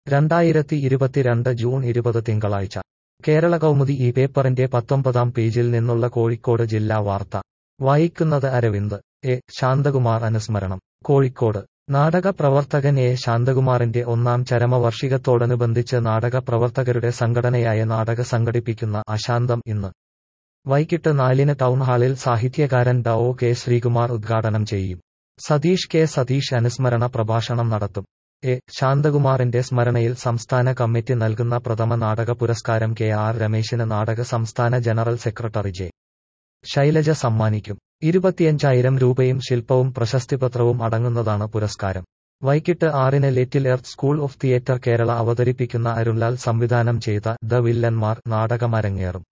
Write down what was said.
രണ്ടായിരത്തി ഇരുപത്തിരണ്ട് ജൂൺ ഇരുപത് തിങ്കളാഴ്ച കേരള കൗമുദി ഈ പേപ്പറിന്റെ പത്തൊമ്പതാം പേജിൽ നിന്നുള്ള കോഴിക്കോട് ജില്ലാ വാർത്ത വായിക്കുന്നത് അരവിന്ദ് എ ശാന്തകുമാർ അനുസ്മരണം കോഴിക്കോട് നാടക പ്രവർത്തകൻ എ ശാന്തകുമാറിന്റെ ഒന്നാം ചരമവാർഷികത്തോടനുബന്ധിച്ച് നാടക പ്രവർത്തകരുടെ സംഘടനയായ നാടക സംഘടിപ്പിക്കുന്ന അശാന്തം ഇന്ന് വൈകിട്ട് നാലിന് ടൗൺഹാളിൽ സാഹിത്യകാരൻ ഡ ഒ കെ ശ്രീകുമാർ ഉദ്ഘാടനം ചെയ്യും സതീഷ് കെ സതീഷ് അനുസ്മരണ പ്രഭാഷണം നടത്തും എ ശാന്തകുമാറിന്റെ സ്മരണയിൽ സംസ്ഥാന കമ്മിറ്റി നൽകുന്ന പ്രഥമ നാടക പുരസ്കാരം കെ ആർ രമേശിന് നാടക സംസ്ഥാന ജനറൽ സെക്രട്ടറി ജെ ശൈലജ സമ്മാനിക്കും ഇരുപത്തിയഞ്ചായിരം രൂപയും ശില്പവും പ്രശസ്തിപത്രവും അടങ്ങുന്നതാണ് പുരസ്കാരം വൈകിട്ട് ആറിന് Little Earth school of theatre Kerala അവതരിപ്പിക്കുന്ന അരുൺലാൽ സംവിധാനം ചെയ്ത ദ വില്ലന്മാർ നാടകം അരങ്ങേറും